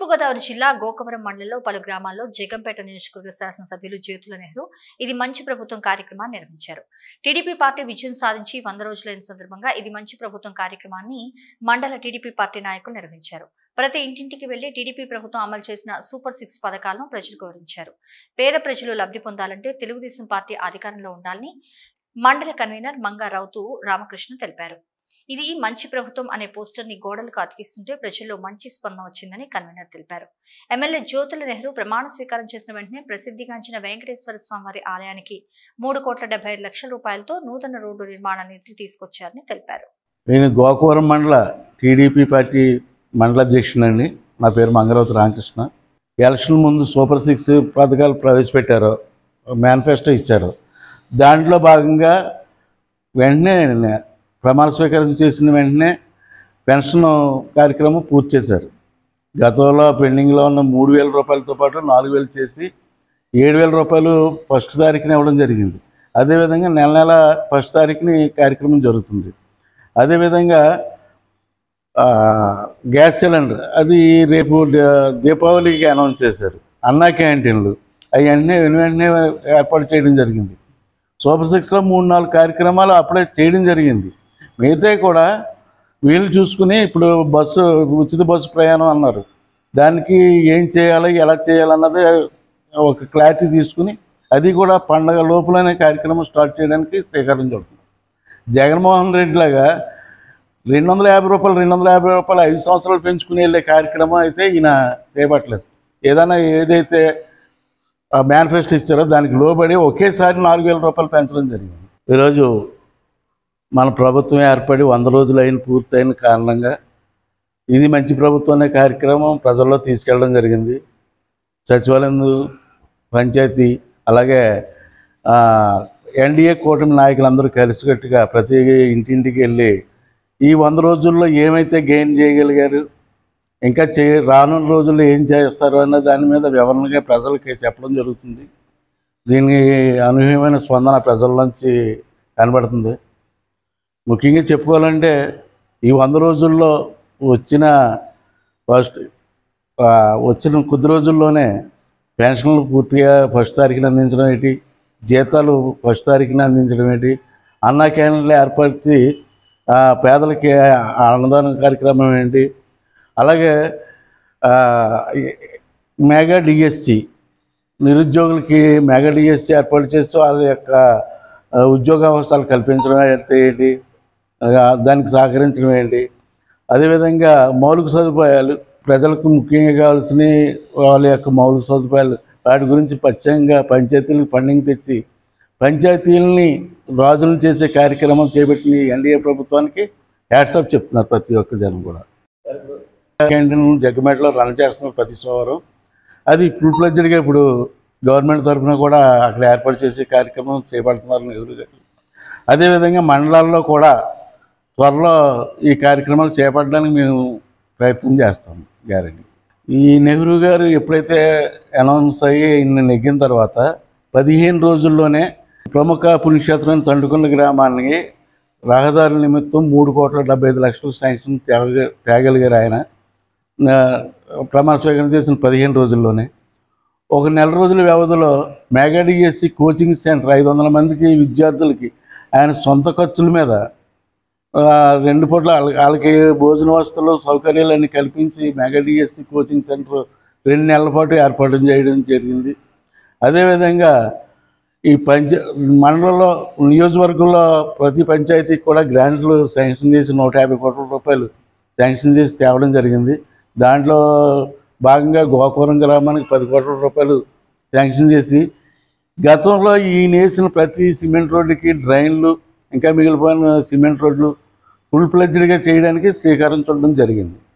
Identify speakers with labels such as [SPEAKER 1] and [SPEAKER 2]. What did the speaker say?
[SPEAKER 1] తూర్పుగోదావరి జిల్లా గోకవరం మండలంలో పలు గ్రామాల్లో జగంపేట నియోజకవర్గ శాసనసభ్యులు జ్యోతుల నెహ్రూ ఇది మంచి ప్రభుత్వం కార్యక్రమాన్ని నిర్వహించారు టీడీపీ పార్టీ విజయం సాధించి వంద రోజులైన సందర్భంగా ఇది మంచి ప్రభుత్వం కార్యక్రమాన్ని మండల టీడీపీ పార్టీ నాయకులు నిర్వహించారు ప్రతి ఇంటింటికి వెళ్లి టీడీపీ ప్రభుత్వం అమలు చేసిన సూపర్ సిక్స్ పథకాలను ప్రజలకు వివరించారు పేద ప్రజలు లబ్ధి పొందాలంటే తెలుగుదేశం పార్టీ అధికారంలో ఉండాలని మండల కన్వీనర్ మంగా రౌతు రామకృష్ణ తెలిపారు ఇది మంచి ప్రభుత్వం అనే పోస్టర్ ని గోడలకు అతికిస్తుంటే ప్రజల్లో మంచి స్పందన వచ్చిందని కన్వీనర్ తెలిపారు ఎమ్మెల్యే జ్యోతుల నెహ్రూ ప్రమాణ స్వీకారం చేసిన వెంటనే ప్రసిద్ధిగాంచిన వెంకటేశ్వర స్వామివారి ఆలయానికి మూడు కోట్ల డెబ్బై ఐదు లక్షల రూపాయలతో నూతన రోడ్డు నిర్మాణానికి తీసుకొచ్చారని తెలిపారు
[SPEAKER 2] నేను గోకవరం మండల టీడీపీ పార్టీ మండల అధ్యక్షుడండి నా పేరు మంగళవతి రామకృష్ణ ఎలక్షన్ ముందు సూపర్ సిక్స్ పథకాలు ప్రవేశపెట్టారు మేనిఫెస్టో ఇచ్చారు దాంట్లో భాగంగా వెంటనే ప్రమాణ స్వీకారం చేసిన వెంటనే పెన్షన్ కార్యక్రమం పూర్తి చేశారు గతంలో పెండింగ్లో ఉన్న మూడు వేల రూపాయలతో పాటు నాలుగు వేలు చేసి ఏడు వేల రూపాయలు ఫస్ట్ తారీఖున ఇవ్వడం జరిగింది అదేవిధంగా నెల నెల ఫస్ట్ తారీఖుని ఈ కార్యక్రమం జరుగుతుంది అదేవిధంగా ఆ, గ్యాస్ సిలిండర్ అది రేపు ద- దీపావళికి అనౌన్స్ చేశారు అన్నా క్యాంటీన్లు అవి వెంటనే వెను వెంటనే ఏర్పాటు చేయడం జరిగింది సూపర్ సిక్స్లో మూడు నాలుగు కార్యక్రమాలు అప్పుడే చేయడం జరిగింది మిగతా కూడా వీళ్ళు చూసుకుని ఇప్పుడు బస్సు ఉచిత బస్సు ప్రయాణం అన్నారు దానికి ఏం చేయాలి ఎలా చేయాలన్నది ఒక క్లారిటీ తీసుకుని అది కూడా పండగ లోపలనే కార్యక్రమం స్టార్ట్ చేయడానికి శ్రీకారం చుడుతుంది జగన్మోహన్ రెడ్డి లాగా రెండు వందల యాభై రూపాయలు రెండు వందల యాభై రూపాయలు ఐదు సంవత్సరాలు పెంచుకుని వెళ్ళే కార్యక్రమం అయితే ఈయన చేపట్టలేదు ఏదైనా ఏదైతే మేనిఫెస్టో ఇచ్చారో దానికి లోబడి ఒకేసారి నాలుగు వేల రూపాయలు పెంచడం జరిగింది ఈరోజు మన ప్రభుత్వం ఏర్పడి వంద రోజులు అయిన పూర్తయిన కారణంగా ఇది మంచి ప్రభుత్వం అనే కార్యక్రమం ప్రజల్లో తీసుకెళ్ళడం జరిగింది సచివాలయం పంచాయతీ అలాగే ఎన్డీఏ కూటమి నాయకులందరూ కలిసికట్టుగా ప్రతి ఇంటింటికి వెళ్ళి ఈ వంద రోజుల్లో ఏమైతే గెయిన్ చేయగలిగారు ఇంకా చే రానున్న రోజుల్లో ఏం చేస్తారు అన్న దాని మీద వివరణగా ప్రజలకి చెప్పడం జరుగుతుంది దీనికి అనూహ్యమైన స్పందన ప్రజల నుంచి కనబడుతుంది ముఖ్యంగా చెప్పుకోవాలంటే ఈ వంద రోజుల్లో వచ్చిన ఫస్ట్ ఆ, వచ్చిన కొద్ది రోజుల్లోనే పెన్షన్లు పూర్తిగా ఫస్ట్ తారీఖున అందించడం ఏంటి జీతాలు ఫస్ట్ తారీఖున అందించడం ఏంటి అన్నా క్యాంటీన్లు ఏర్పరిచి ఆ, పేదలకి అన్నదానం కార్యక్రమం ఏంటి అలాగే ఆ, ఈ- మెగా డిఎస్సి నిరుద్యోగులకి మెగా డిఎస్సి ఏర్పాటు చేసి వాళ్ళ యొక్క ఆ, ఉద్యోగ అవకాశాలు కల్పించడం అయితే ఏంటి ఆ, దానికి సహకరించడం ఏంటి అదేవిధంగా మౌలిక సదుపాయాలు ప్రజలకు ముఖ్యంగా కావాల్సిన వాళ్ళ యొక్క మౌలిక సదుపాయాలు వాటి గురించి ప్రత్యేకంగా పంచాయతీలకు ఫండింగ్ తెచ్చి పంచాయతీలని రాజులను చేసే కార్యక్రమం చేపట్టిన ఎన్డీఏ ప్రభుత్వానికి హ్యాట్సప్ చెప్తున్నారు ప్రతి ఒక్క జనం కూడా క్యాంటీన్ జగ్గమేటలో రన్ చేస్తున్నారు ప్రతి సోమవారం అది ఫుల్ ఫ్లెడ్జ్డ్గా ఇప్పుడు గవర్నమెంట్ తరఫున కూడా అక్కడ ఏర్పాటు చేసే కార్యక్రమం చేపడుతున్నారు నెహ్రూ గారు అదేవిధంగా మండలాల్లో కూడా త్వరలో ఈ కార్యక్రమాలు చేపట్టడానికి మేము ప్రయత్నం చేస్తాం గ్యారెంటీ ఈ నెహ్రూ గారు ఎప్పుడైతే అనౌన్స్ అయ్యి ఇన్ని నెగ్గిన తర్వాత పదిహేను రోజుల్లోనే ప్రముఖ పుణ్యక్షేత్రం తండుకొండ గ్రామానికి రహదారుల నిమిత్తం మూడు కోట్ల డెబ్బై ఐదు లక్షలు శాంక్షన్ తేగ తేగలిగారు ఆయన నా ప్రమాణ స్వీకారం చేసిన పదిహేను రోజుల్లోనే ఒక నెల రోజుల వ్యవధిలో మెగాడిఎస్సి కోచింగ్ సెంటర్ ఐదు వందల మందికి విద్యార్థులకి ఆయన సొంత ఖర్చుల మీద ఆ, రెండు పూట్ల వాళ్ళ- వాళ్ళకి భోజన వసతులు సౌకర్యాలన్నీ కల్పించి మెగాడిఎస్సి కోచింగ్ సెంటర్ రెండు నెలల పాటు ఏర్పాటు చేయడం జరిగింది అదేవిధంగా ఈ పంచ మండలంలో నియోజకవర్గంలో ప్రతి పంచాయతీకి కూడా గ్రాంట్లు శాంక్షన్ చేసి నూట యాభై కోట్ల రూపాయలు శాంక్షన్ చేసి తేవడం జరిగింది దాంట్లో భాగంగా గోపురం గ్రామానికి పది కోట్ల రూపాయలు శాంక్షన్ చేసి గతంలో ఈయన వేసిన ప్రతి సిమెంట్ రోడ్డుకి డ్రైన్లు ఇంకా మిగిలిపోయిన సిమెంట్ రోడ్లు ఫుల్ ఫ్లెడ్జ్డ్గా చేయడానికి శ్రీకారం చుట్టడం జరిగింది